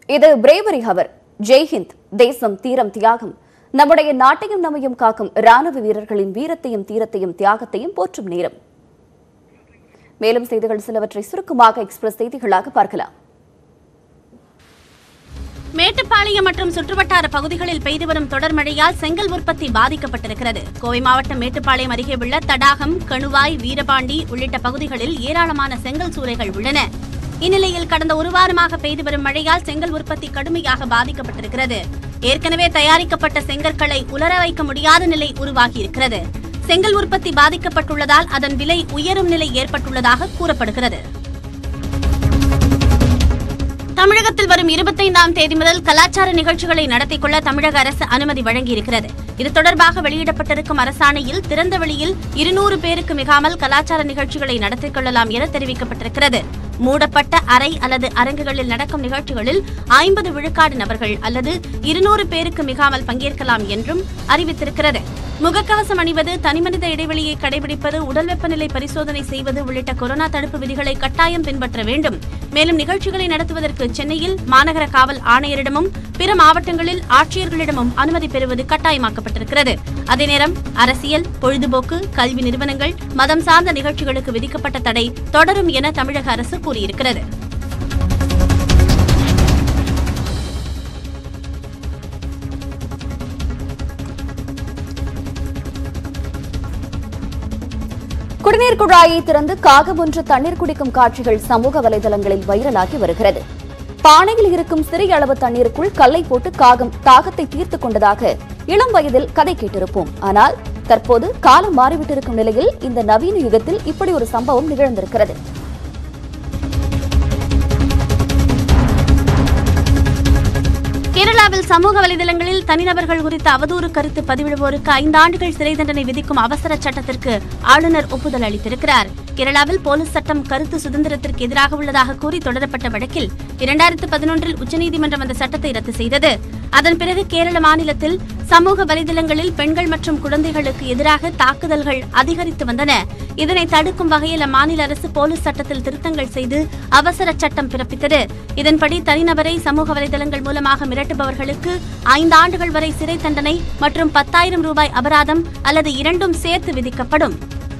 இது bravery hour ஜெய்ஹிந்த் தேசம் தீரம் தியாகம் நம்முடைய நாட்டையும் நம்மையும் காக்கும் ராணுவ வீரர்களின் வீரத்தையும் தீரத்தையும் தியாகத்தையும் போற்றும் நேரம் மேலும் செய்திகள் சிலவற்றை சுருக்கமாக எக்ஸ்பிரஸ் செய்திகளாக பார்க்கலாம் மேட்டுப்பாளையம் மற்றும் சுற்றுவட்டார பகுதிகளில் பெய்து வரும் தொடர் மழையால் செங்கல் உற்பத்தி பாதிக்கப்பட்டிருக்கிறது கோவை மாவட்டம் மேட்டுப்பாளையம் அருகே உள்ள தடாகம் கணுவாய் வீரபாண்டி உள்ளிட்ட பகுதிகளில் ஏராளமான செங்கல் சூளைகள் உள்ளன இந்நிலையில் கடந்த ஒரு வாரமாக பெய்து வரும் மழையால் செங்கல் உற்பத்தி கடுமையாக பாதிக்கப்பட்டிருக்கிறது ஏற்கனவே தயாரிக்கப்பட்ட செங்கற்களை உலர வைக்க முடியாத நிலை உருவாகியிருக்கிறது செங்கல் உற்பத்தி பாதிக்கப்பட்டுள்ளதால் அதன் விலை உயரும் நிலை ஏற்பட்டுள்ளதாக கூறப்படுகிறது தமிழகத்தில் வரும் இருபத்தைந்தாம் தேதி முதல் கலாச்சார நிகழ்ச்சிகளை நடத்திக் கொள்ள தமிழக அரசு அனுமதி வழங்கியிருக்கிறது இது தொடர்பாக வெளியிடப்பட்டிருக்கும் அரசாணையில் திறந்த வெளியில் இருநூறு பேருக்கு மிகாமல் கலாச்சார நிகழ்ச்சிகளை நடத்திக் கொள்ளலாம் என தெரிவிக்கப்பட்டிருக்கிறது மூடப்பட்ட அறை அல்லது அரங்குகளில் நடக்கும் நிகழ்ச்சிகளில் ஐம்பது விழுக்காடு நபர்கள் அல்லது இருநூறு பேருக்கு மிகாமல் பங்கேற்கலாம் என்றும் அறிவித்திருக்கிறது முகக்கவசம் அணிவது தனிமனித இடைவெளியை கடைபிடிப்பது உடல் வெப்பநிலை பரிசோதனை செய்வது உள்ளிட்ட கொரோனா தடுப்பு விதிகளை கட்டாயம் பின்பற்ற வேண்டும் மேலும் நிகழ்ச்சிகளை நடத்துவதற்கு சென்னையில் மாநகர காவல் ஆணையரிடமும் பிற மாவட்டங்களில் ஆட்சியர்களிடமும் அனுமதி பெறுவது கட்டாயமாக்கப்பட்டிருக்கிறது அதே நேரம் அரசியல் பொழுதுபோக்கு கல்வி நிறுவனங்கள் மதம் சார்ந்த நிகழ்ச்சிகளுக்கு விதிக்கப்பட்ட தடை தொடரும் என தமிழக அரசு கூறியிருக்கிறது குடிநீர் குழாயை திறந்து காகம் ஒன்று தண்ணீர் குடிக்கும் காட்சிகள் சமூக வலைதளங்களில் வைரலாகி வருகிறது பானையில் இருக்கும் சிறிய அளவு தண்ணீருக்குள் கல்லை போட்டு காகம் தாகத்தை தீர்த்துக் கொண்டதாக இளம் வயதில் கதை கேட்டிருப்போம் ஆனால் தற்போது காலம் மாறிவிட்டிருக்கும் நிலையில் இந்த நவீன யுகத்தில் இப்படி ஒரு சம்பவம் நிகழ்ந்திருக்கிறது கேரளாவில் சமூக வலைதளங்களில் தனிநபர்கள் குறித்த அவதூறு கருத்து பதிவிடுவோருக்கு ஐந்து ஆண்டுகள் சிறை தண்டனை விதிக்கும் அவசர சட்டத்திற்கு ஆளுநர் ஒப்புதல் அளித்திருக்கிறார் கேரளாவில் போலீஸ் சட்டம் கருத்து சுதந்திரத்திற்கு எதிராக உள்ளதாக கூறி தொடரப்பட்ட வழக்கில் இரண்டாயிரத்து பதினொன்றில் உச்சநீதிமன்றம் அந்த சட்டத்தை ரத்து செய்தது அதன் பிறகு கேரள மாநிலத்தில் சமூக வலைதளங்களில் பெண்கள் மற்றும் குழந்தைகளுக்கு எதிராக தாக்குதல்கள் அதிகரித்து வந்தன இதனை தடுக்கும் வகையில் அம்மாநில அரசு போலீஸ் சட்டத்தில் திருத்தங்கள் செய்து அவசர சட்டம் பிறப்பித்தது இதன்படி தனிநபரை சமூக வலைதளங்கள் மூலமாக மிரட்டுபவர்களுக்கு ஐந்து ஆண்டுகள் வரை சிறை தண்டனை மற்றும் பத்தாயிரம் ரூபாய் அபராதம் அல்லது இரண்டும் சேர்த்து விதிக்கப்படும்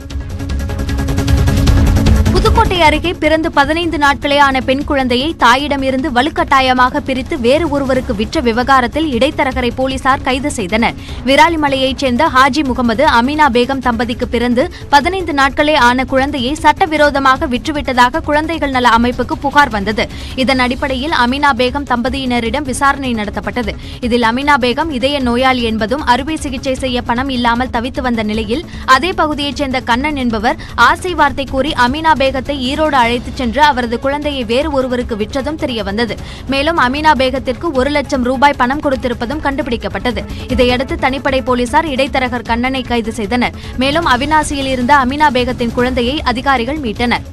புதுக்கோட்டை அருகே பிறந்து பதினைந்து நாட்களே ஆன பெண் குழந்தையை தாயிடமிருந்து வலுக்கட்டாயமாக பிரித்து வேறு ஒருவருக்கு விற்ற விவகாரத்தில் இடைத்தரகரை போலீசார் கைது செய்தனர் விராலிமலையைச் சேர்ந்த ஹாஜி முகமது அமீனா பேகம் தம்பதிக்கு பிறந்து பதினைந்து நாட்களே ஆன குழந்தையை சட்டவிரோதமாக விற்றுவிட்டதாக குழந்தைகள் நல அமைப்புக்கு புகார் வந்தது இதன் அடிப்படையில் அமீனா பேகம் தம்பதியினரிடம் விசாரணை நடத்தப்பட்டது இதில் அமீனா பேகம் இதய நோயாளி என்பதும் அறுவை சிகிச்சை செய்ய பணம் இல்லாமல் தவித்து வந்த நிலையில் அதே பகுதியைச் சேர்ந்த கண்ணன் என்பவர் ஆசை வார்த்தை கூறி அமீனா பேகத்தை ஈரோடு அழைத்துச் சென்று அவரது குழந்தையை வேறு ஒருவருக்கு விற்றதும் தெரியவந்தது மேலும் அமீனா பேகத்திற்கு ஒரு லட்சம் ரூபாய் பணம் கொடுத்திருப்பதும் கண்டுபிடிக்கப்பட்டது இதையடுத்து தனிப்படை போலீசார் இடைத்தரகர் கண்ணனை கைது செய்தனர் மேலும் அவினாசியில் இருந்த அமீனா பேகத்தின் குழந்தையை அதிகாரிகள் மீட்டனர்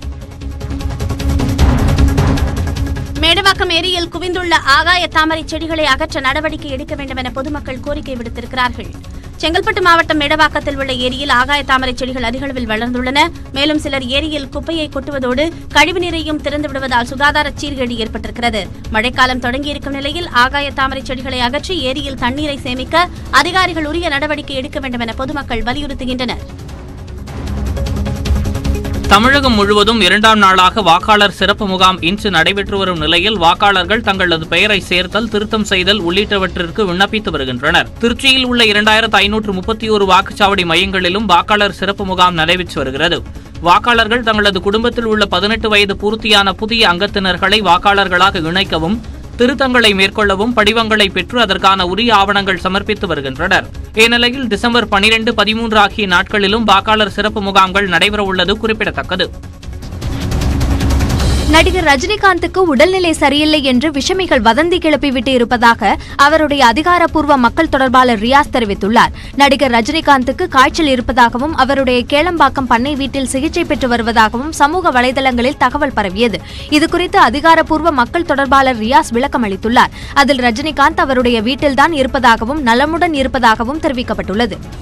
மேடவாக்கம் ஏரியில் குவிந்துள்ள ஆகாய தாமரை செடிகளை அகற்ற நடவடிக்கை எடுக்க வேண்டும் என பொதுமக்கள் கோரிக்கை விடுத்திருக்கிறார்கள் செங்கல்பட்டு மாவட்டம் மேடவாக்கத்தில் உள்ள ஏரியில் ஆகாய தாமரை செடிகள் அதிகளவில் வளர்ந்துள்ளன மேலும் சிலர் ஏரியில் குப்பையை கொட்டுவதோடு கழிவுநீரையும் திறந்து விடுவதால் சுகாதார சீர்கேடு ஏற்பட்டிருக்கிறது மழைக்காலம் தொடங்கியிருக்கும் நிலையில் ஆகாய தாமரை செடிகளை அகற்றி ஏரியில் தண்ணீரை சேமிக்க அதிகாரிகள் உரிய நடவடிக்கை எடுக்க வேண்டும் என பொதுமக்கள் வலியுறுத்துகின்றனர் தமிழகம் முழுவதும் இரண்டாம் நாளாக வாக்காளர் சிறப்பு முகாம் இன்று நடைபெற்று வரும் நிலையில் வாக்காளர்கள் தங்களது பெயரை சேர்த்தல் திருத்தம் செய்தல் உள்ளிட்டவற்றிற்கு விண்ணப்பித்து வருகின்றனர் திருச்சியில் உள்ள இரண்டாயிரத்து ஐநூற்று முப்பத்தி ஒரு வாக்குச்சாவடி மையங்களிலும் வாக்காளர் சிறப்பு முகாம் நடைபெற்று வருகிறது வாக்காளர்கள் தங்களது குடும்பத்தில் உள்ள பதினெட்டு வயது பூர்த்தியான புதிய அங்கத்தினர்களை வாக்காளர்களாக இணைக்கவும் திருத்தங்களை மேற்கொள்ளவும் படிவங்களை பெற்று அதற்கான உரிய ஆவணங்கள் சமர்ப்பித்து வருகின்றனர் இந்நிலையில் டிசம்பர் பனிரெண்டு பதிமூன்று ஆகிய நாட்களிலும் வாக்காளர் சிறப்பு முகாம்கள் நடைபெறவுள்ளது குறிப்பிடத்தக்கது நடிகர் ரஜினிகாந்துக்கு உடல்நிலை சரியில்லை என்று விஷமிகள் வதந்தி கிளப்பிவிட்டு இருப்பதாக அவருடைய அதிகாரப்பூர்வ மக்கள் தொடர்பாளர் ரியாஸ் தெரிவித்துள்ளார் நடிகர் ரஜினிகாந்துக்கு காய்ச்சல் இருப்பதாகவும் அவருடைய கேளம்பாக்கம் பண்ணை வீட்டில் சிகிச்சை பெற்று வருவதாகவும் சமூக வலைதளங்களில் தகவல் பரவியது இதுகுறித்து அதிகாரப்பூர்வ மக்கள் தொடர்பாளர் ரியாஸ் விளக்கம் அளித்துள்ளார் அதில் ரஜினிகாந்த் அவருடைய வீட்டில்தான் இருப்பதாகவும் நலமுடன் இருப்பதாகவும் தெரிவிக்கப்பட்டுள்ளது